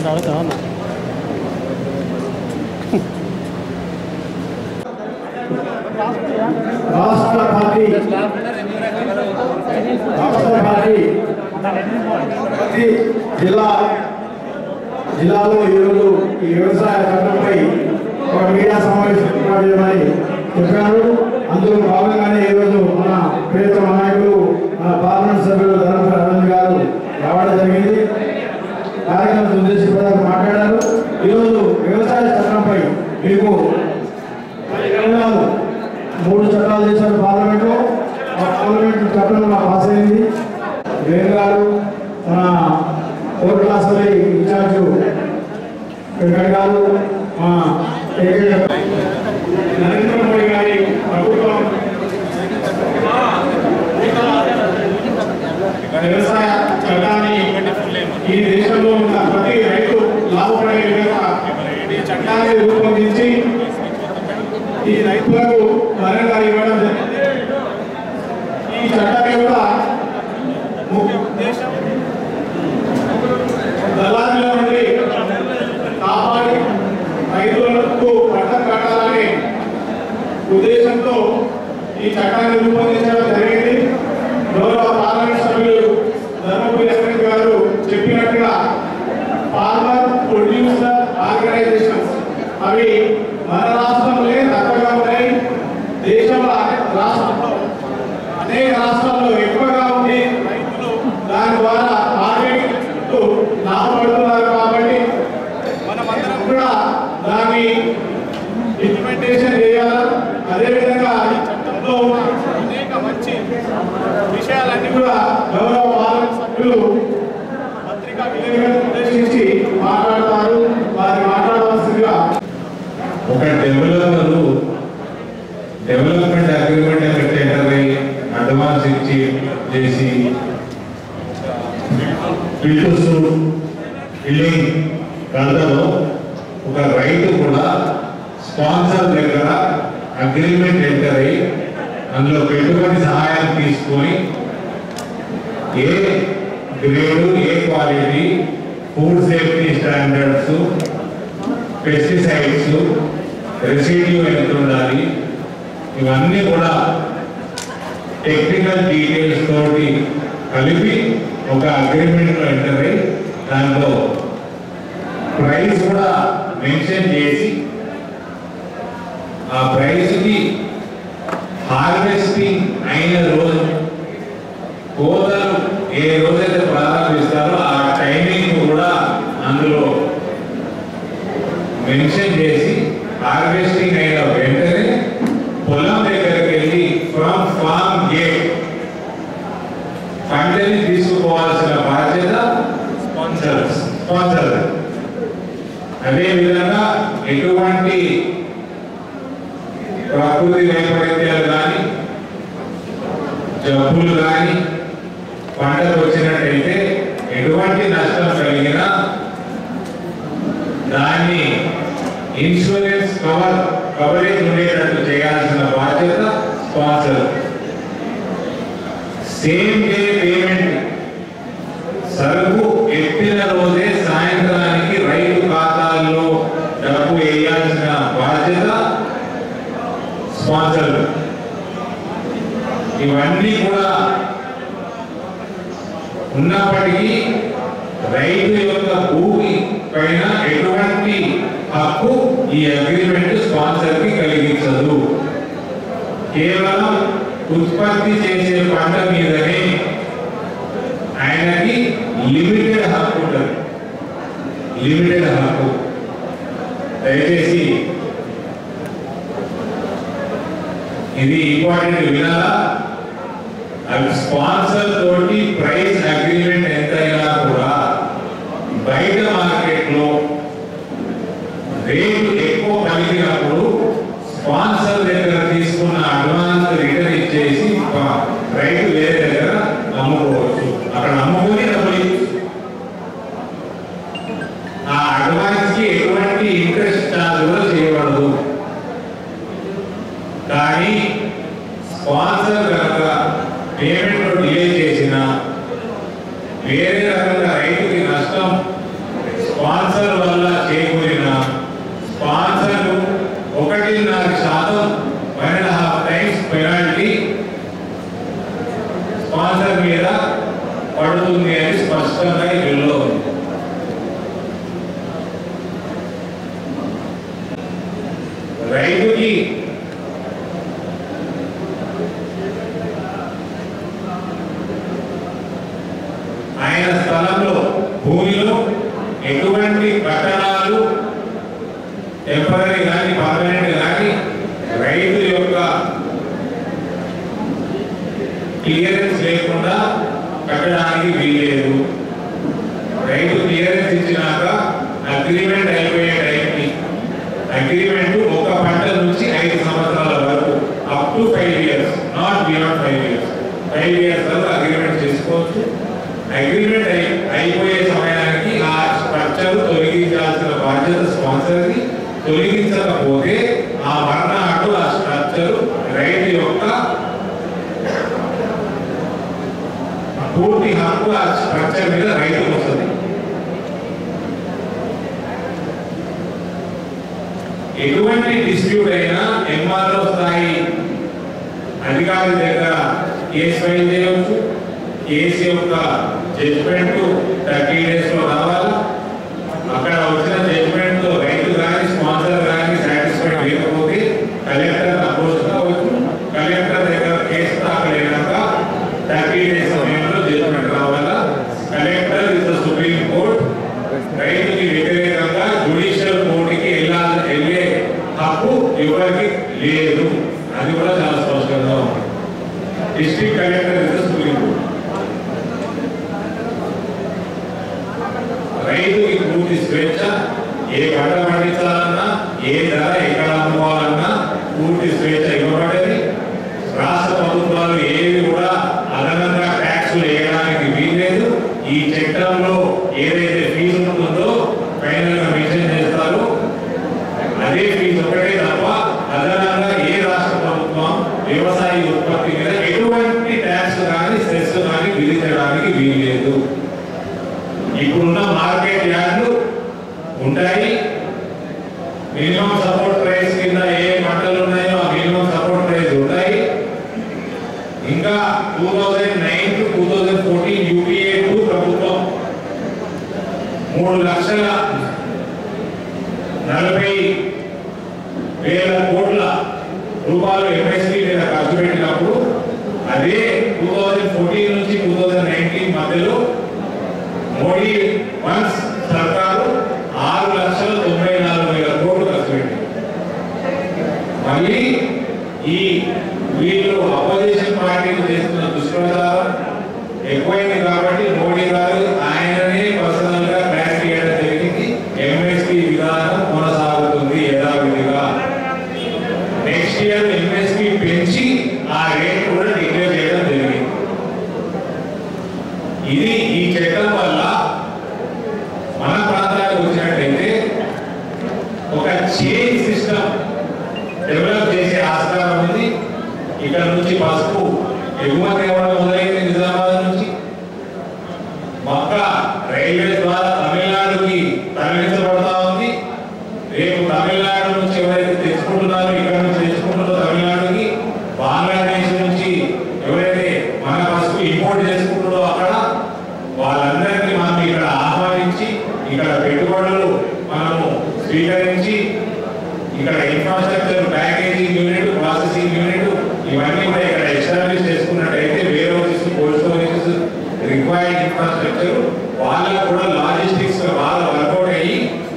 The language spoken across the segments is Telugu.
అడుగుతావా రాష్ట్ర పార్టీ రాష్ట్ర పార్టీ ప్రతి జిల్లా జిల్లాలో ఈరోజు ఈ వ్యవసాయ చట్టంపై ఒక మీడియా సమావేశం ఏర్పాటు చేయమని చెప్పారు అందులో భాగంగానే ఈరోజు మన ప్రియతమ నాయకులు మన పార్లమెంట్ సభ్యులు ధర్మపుర రవీంద్ర గారు రావడం జరిగింది కార్యక్రమం ఉద్దేశించి ప్రధానంగా మాట్లాడారు ఈరోజు వ్యవసాయ చట్టంపై మీకు తెలంగాణలో మూడు చట్టాలు చేశారు పార్లమెంట్లో ఆ పార్లమెంట్ చట్టంలో నాకు పాస్ అయింది వేణు గారు మన కోర్టు అసెంబ్లీ ఇన్ఛార్జ్ వెంకట గారు మా ఏకైక నరేంద్ర మోడీ గారి ప్రభుత్వం వ్యవసాయ చట్టాన్ని ఈ దేశంలో ఉన్న ప్రతి రైతు లాభపడే విధంగా ఈ చట్టాన్ని రూపొందించి ఈ రైతులకు ధరగా ఇవ్వడం జరిగింది ఈ చట్టాన్ని కూడా ముఖ్య ఉద్దేశం దళారుల నుండి కాపాడి రైతులకు పంట కట్టాలనే ఉద్దేశంతో ఈ చట్టాన్ని రూపొందించడం జరిగింది గౌరవ పార్లమెంట్ సభ్యులు ధర్మపురి రమేష్ గారు చెప్పినట్టుగా ఫార్మర్ ప్రొడ్యూసర్ ఆర్గనైజేషన్స్ అవి మన రాష్ట్రంలో తక్కువగా ఉన్నాయి దేశంలో అనేక రాష్ట్రాల్లో అనేక రాష్ట్రాల్లో ఎక్కువగా ఉంది రైతులు దాని ద్వారా మార్కెట్ లాభపడుతున్నారు కాబట్టి మనమందరం కూడా దాన్ని ఇంప్లిమెంటేషన్ చేయాలి అదేవిధంగా ఈ చట్టంలో అనేక మంచి విషయాలన్నీ కూడా గౌరవ పార్లమెంట్ సభ్యులు పత్రికా విలేకరులను ఉద్దేశించి మాట్లాడతారు వారి మాట్లాడవలసిందిగా ఒక డెవలపర్ డెవలప్మెంట్ అగ్రిమెంట్ అక్కడ టెండర్ అయ్యి అడ్వాన్స్ ఇచ్చి చేసి బిల్డర్స్ బిల్డింగ్ కలతలో ఒక రైతు కూడా స్పాన్సర్ దగ్గర అగ్రిమెంట్ ఎంటర్ అయ్యి అందులో పెట్టుబడి సహాయం తీసుకొని A grade A quality food safety standards pesticides residue ఎంత ఉండాలి ఇవన్నీ కూడా టెక్నికల్ డీటెయిల్స్ తోటి కలిపి ఒక అగ్రిమెంట్లో ఎంటర్ అయ్యి దాంట్లో ప్రైస్ కూడా మెన్షన్ చేసి ఆ ప్రైస్కి హార్వెస్టింగ్ అయిన రోజు కోతలు ఏ రోజైతే ప్రారంభిస్తారో ఆ టైమింగ్ కూడా అందులో మెన్షన్ చేసి హార్వెస్టింగ్ అయిన వెంటనే పొలం దగ్గరికి వెళ్ళి ఫ్రమ్ ఫార్మ్ గేట్ పంటని తీసుకోవాల్సిన బాధ్యత స్పాన్సర్ స్పాన్సర్ అదే విధంగా ఎటువంటి ప్రకృతి వైపరీత్యాలు కానీ జబ్బులు కానీ పంటకు వచ్చినట్టయితే ఎటువంటి నష్టం కలిగినా దాన్ని ఇన్సూరెన్స్ కవర్ కవరేజ్ ఉండేటట్టు చేయాల్సిన బాధ్యత స్పాన్సర్ సేమ్ డే పేమెంట్ సరుకు ఎత్తిన రోజే సాయంత్రానికి రైతు ఖాతాల్లో డబ్బు వేయాల్సిన బాధ్యత స్పాన్సర్ ఇవన్నీ కూడా ఉన్నప్పటికీ రైతు యొక్క భూమి పైన ఎటువంటి హక్కు ఈ అగ్రిమెంట్ స్పాన్సర్ కి కలిగించదు కేవలం ఉత్పత్తి చేసే పంట మీదనే ఆయనకి లిమిటెడ్ హక్కు ఉంటుంది లిమిటెడ్ హక్కు దయచేసి ఇది ఇంపార్టెంట్ వినాలా అవి స్పాన్సర్ తోటి ప్రైస్ అగ్రిమెంట్ ఎంతైనా కూడా బయట మార్కెట్ లో రేటు ఎక్కువ కలిగినప్పుడు స్పాన్సర్ దగ్గర తీసుకున్న అడ్వాన్స్ రిటర్న్ ఇచ్చేసి ప- రైతు వేరే దగ్గర అమ్ముకోవచ్చు అక్కడ అమ్ముకొని డబ్బులు ఇచ్చు. ఆ అడ్వాన్స్ కి ఎటువంటి ఇంట్రెస్ట్ ఛార్జ్ కూడా చేయబడదు కానీ స్పాన్సర్ కనుక పేమెంట్ డిలే చేసిన వేరే రకంగా రైతుకి నష్టం స్పాన్సర్ స్పష్టంగా ఈ బిల్లులో ఉంది రైతుకి ఆయన స్థలంలో భూమిలో ఎటువంటి కట్టడాలు టెంపరీ కానీ పర్మనెంట్ కానీ రైతు యొక్క క్లియరెన్స్ లేకుండా కట్టడానికి వీల్లేదు రైతు క్లియరెన్స్ ఇచ్చినాక అగ్రిమెంట్ అయిపోయే టైంకి అగ్రిమెంట్ ఒక పంట నుంచి ఐదు సంవత్సరాల వరకు up to five years not beyond five years five years వరకు అగ్రిమెంట్ చేసుకోవచ్చు అగ్రిమెంట్ అయి అయిపోయే సమయానికి ఆ స్ట్రక్చర్ తొలగించాల్సిన బాధ్యత స్పాన్సర్ది తొలగించకపోతే ఆ మరణాటు ఆ స్ట్రక్చర్ రైతు యొక్క పూర్తి హక్కు ఆ స్ట్రక్చర్ మీద రైతుకు వస్తుంది ఎటువంటి డిస్ప్యూట్ అయినా ఎంఆర్ఓ స్థాయి అధికారి దగ్గర కేసు ఫైల్ చేయవచ్చు కేసు యొక్క జడ్జిమెంట్ థర్టీ డేస్ లో రావాలి అక్కడ వచ్చిన జడ్జిమెంట్ తో రైతు కానీ స్పాన్సర్ కానీ సాటిస్ఫైడ్ లేకపోతే కలెక్టర్ అప్రోచ్ కావచ్చు కలెక్టర్ దగ్గర కేసు దాఖలైనాక థర్టీ డేస్ సమయంలో జడ్జిమెంట్ రావాలా collector is the supreme court రైతుకి వ్యతిరేకంగా జుడిషియల్ కోర్టుకి వెళ్ళాలి వెళ్ళే హక్కు ఎవరికి లేదు అది కూడా చాలా స్పష్టంగా ఉంది district collector is the supreme court రైతుకి పూర్తి స్వేచ్ఛ ఏ పంట పండించాలన్నా ఏ ధర ఎక్కడ అమ్ముకోవాలన్నా పూర్తి స్వేచ్ఛ ఇవ్వబడేది రాష్ట్ర ప్రభుత్వాలు ఏవి కూడా అదనంగా ట్యాక్సులు వేయడానికి వీల్లేదు ఈ చట్టంలో ఏదైతే ఫీజు ఉంటుందో ఫైనల్ గా మెన్షన్ చేస్తారో అదే ఫీజు ఒకటే తప్ప అదనంగా ఏ రాష్ట్ర ప్రభుత్వం వ్యవసాయ ఉత్పత్తి మీద ఎటువంటి ట్యాక్స్ కానీ సెస్ కానీ విధించడానికి వీల్లేదు ఇప్పుడున్న మార్కెట్ యార్డ్లు ఉంటాయి మినిమం సపోర్ట్ ప్రైస్ కింద ఏ పంటలు ఉన్నాయో ఆ మినిమం సపోర్ట్ ప్రైస్ ఉంటాయి ఇంకా two thousand nine to two thousand fourteen UPA two ప్రభుత్వం మూడు లక్షల నలభై వేల కోట్ల రూపాయలు ఎంఎస్పీ మీద ఖర్చు పెట్టినప్పుడు అదే టూ థౌజండ్ ఫోర్టీన్ నుంచి టూ థౌజండ్ నైన్టీన్ మధ్యలో మోడీ వన్స్ సర్కారు ఆరు లక్షల తొంభై నాలుగు వేల కోట్లు ఖర్చు పెట్టింది మళ్ళీ ఈ వీళ్ళు అపోజిషన్ పార్టీలు చేస్తున్న దుష్ప్రచారం ఎక్కువైంది కాబట్టి మోడీ గారు ఆయననే పర్సనల్ గా క్లారిటీ చేయడం జరిగింది ఎంఎస్పీ విధానం కొనసాగుతుంది యథావిధిగా నెక్స్ట్ ఇయర్ ఎంఎస్పీ పెంచి ఆ రేట్ కూడా డిక్లేర్ చేయడం జరిగింది ఇది ఈ చట్టం వల్ల మన ప్రాంతానికి వచ్చినట్టయితే ఒక చైన్ సిస్టమ్ డెవలప్ చేసే ఆస్కారం ఉంది ఇక్కడ నుంచి పసుపు ఎగుమతి అవ్వడం మొదలైంది నిజామాబాద్ నుంచి మక్క రైల్వే ద్వారా తమిళనాడుకి తరలించబడతా ఉంది రేపు తమిళనాడు నుంచి ఎవరైతే తెచ్చుకుంటున్నారో ఇక్కడ నుంచి తెచ్చుకుంటున్నారో తమిళనాడుకి బంగ్లాదేశ్ నుంచి ఎవరైతే మన పసుపు ఇంపోర్ట్ చేసుకుంటున్నారో అక్కడ వాళ్ళందరికీ మనం ఇక్కడ ఆహ్వానించి ఇక్కడ పెట్టుబడులు మనము స్వీకరించి ఇక్కడ infrastructure packaging unit processing unit ఇవన్నీ కూడా ఇక్కడ ఎస్టాబ్లిష్ చేసుకున్నట్టయితే వేరే కోల్డ్ స్టోరేజ్ రిక్వైర్డ్ ఇన్ఫ్రాస్ట్రక్చర్ వాళ్ళకు కూడా లాజిస్టిక్స్ బాగా వర్కౌట్ అయ్యి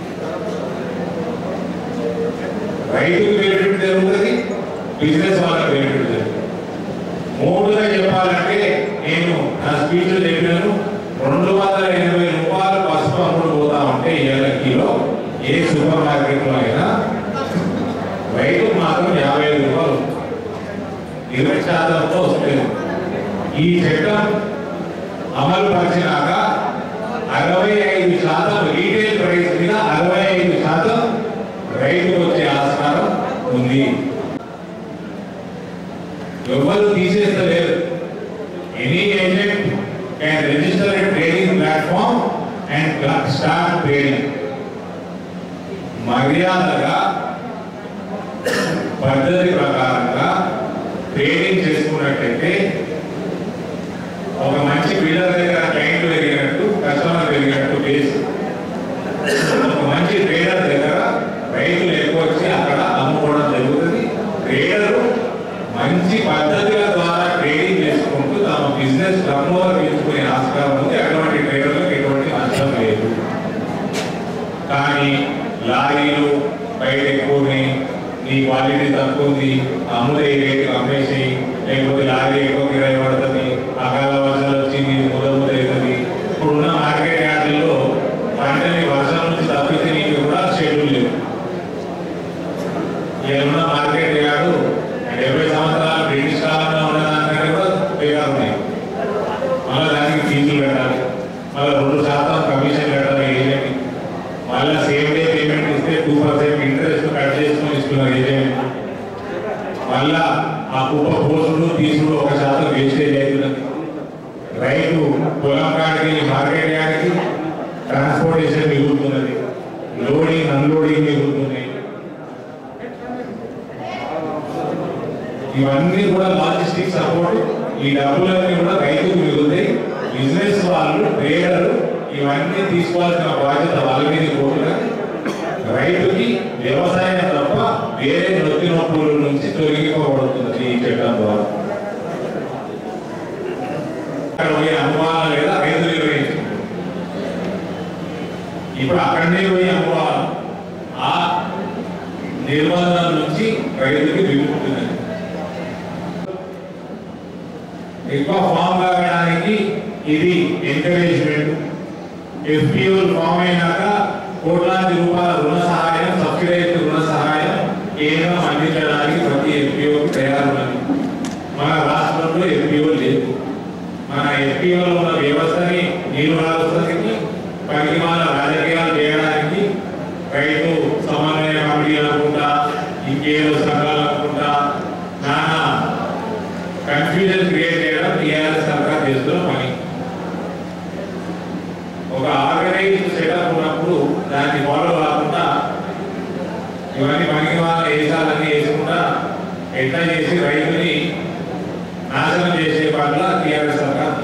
రైతుకు బెనిఫిట్ జరుగుతుంది బిజినెస్ వాళ్ళకి బెనిఫిట్ జరుగుతుంది మూడుగా చెప్పాలంటే నేను నా స్పీచ్ చెప్పినాను రెండు వందల ఎనభై రూపాయలు పసుపు అమ్ముడు పోతా ఉంటే ఏళ్ళ కిలో ఏ సూపర్ మార్కెట్లో అయినా రైతుకు మాత్రం యాభై ఐదు రూపాయలు ఇరవై శాతంతో వస్తుంది ఈ చట్టం అమలు పరిచినాక అరవై ఐదు శాతం రీటైల్ ప్రైస్ మీద అరవై ఐదు శాతం రైతుకు వచ్చే ఆస్కారం ఉంది ఎవరు తీసేస్తలేరు any agent can register a trading platform and start trading మర్యాదగా పద్ధతి ప్రకారంగా ట్రేడింగ్ చేసుకున్నట్టయితే ఒక మంచి బిల్డర్ దగ్గర క్లయింట్ పెరిగినట్టు పద్ధతుల ద్వారా ట్రేడింగ్ చేసుకుంటూ తమ బిజినెస్ టర్నోవర్ పెంచుకునే ఆస్కారం ఉంది అటువంటి ట్రేడర్లకు ఎటువంటి నష్టం లేదు కానీ లారీలు బయట ఎక్కువ ఉన్నాయి నీ క్వాలిటీ తక్కువ ఉంది అమ్ముతే ఈ రేటుకి అమ్మేసి లేకపోతే లారీ ఎక్కువ కిరాయి పడుతుంది అకాల వర్షాలు వచ్చింది ముద ముద అవుతుంది ఇప్పుడున్న మార్కెట్ యార్డుల్లో పంటని వర్షం నుంచి తప్పితే నీకు కూడా షెడ్యూల్ లేదు ఏమన్నా మార్కెట్ యార్డు డెబ్బై సంవత్సరాలు బ్రిటిష్ కాలంలో ఉన్న దానికంటే కూడా బేగా ఉన్నాయి మళ్ళీ దానికి ఫీజులు పెట్టాలి మళ్ళీ రెండు శాతం కమిషన్ పెట్టాలి ఏజెంట్ మళ్ళీ సేమ్ డే పేమెంట్ ఇస్తే టూ పర్సెంట్ ఇంట్రెస్ట్ కట్ చేసుకొని ఇస్తున్నారు ఏజెంట్ మళ్ళా ఆ కుప్ప పోసుడు తీసుడు ఒక శాతం వేస్టేజ్ అవుతున్నది రైతు పొలం కాడికి మార్కెట్ యార్డ్కి ట్రాన్స్పోర్టేషన్ మిగులుతున్నది లోడింగ్ అన్లోడింగ్ మిగులుతున్నాయి ఇవన్నీ కూడా లాజిస్టిక్ సపోర్ట్ ఈ డబ్బులన్నీ కూడా రైతుకు మిగులుతాయి బిజినెస్ వాళ్ళు ట్రేడర్ ఇవన్నీ తీసుకోవాల్సిన బాధ్యత వాళ్ళ మీద పోతున్నా రైతుకి వ్యవసాయం తప్ప వేరే నొత్తి నొప్పుల నుంచి తొలగిపోబడుతుంది ఈ చట్టం ద్వారా అక్కడ పోయే అనుమానం లేదా రైతు నిర్వహించుకుంటారు ఇప్పుడు అక్కడనే పోయి అనుభవాలు ఆ నిర్బంధం నుంచి రైతుకి విముక్తున్నది ఎక్కువ ఫామ్ కావడానికి ఇది ఎంకరేజ్మెంట్ ఎఫ్పిఓలు ఫామ్ అయినాక కోట్లాది రూపాయల రుణ సహాయం సబ్సిడైజ్డ్ రుణ సహాయం కేంద్రం అందించడానికి ప్రతి ఎఫ్పిఓకి తయారున్నది మన రాష్ట్రంలో ఎఫ్పిఓ లేదు మన ఎఫ్పిఓలో ఉన్న వ్యవస్థని నిర్వహించడానికి పనికిమాల రాజకీయాలు చేయడానికి రైతు సమన్వయ కమిటీ అనుకుంటా ఇంకేదో సంఘాలు అనుకుంటా నానా కన్ఫ్యూజన్ క్రియేట్ చేయడం టీఆర్ఎస్ సర్కార్ చేస్తున్న పని ఒక ఆర్గనైజ్డ్ సెటప్ ఉన్నప్పుడు దాన్ని ఫాలో కాకుండా ఇవన్నీ పనికి వాళ్ళ వేసాలన్నీ వేసుకుంటా ఎట్లా చేసి రైతుని నాశనం చేసే పనుల టీఆర్ఎస్ సర్కార్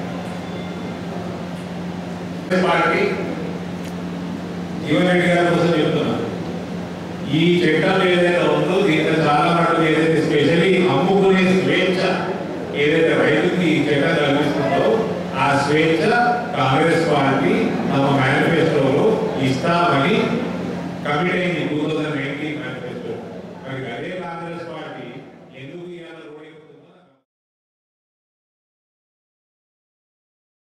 పార్టీ జీవన్ రెడ్డి గారి కోసం చెప్తున్నా ఈ చట్టం ఏదైతే ఉందో దీంట్లో చాలా మటుకు ఏదైతే స్పెషల్లీ అమ్ముకునే స్వేచ్ఛ ఏదైతే రైతుకి ఈ చట్టం కల్పిస్తుందో ఆ స్వేచ్ఛ కాంగ్రెస్ పార్టీ తమ మేనిఫెస్టోలో ఇస్తామని కమిట్ అయింది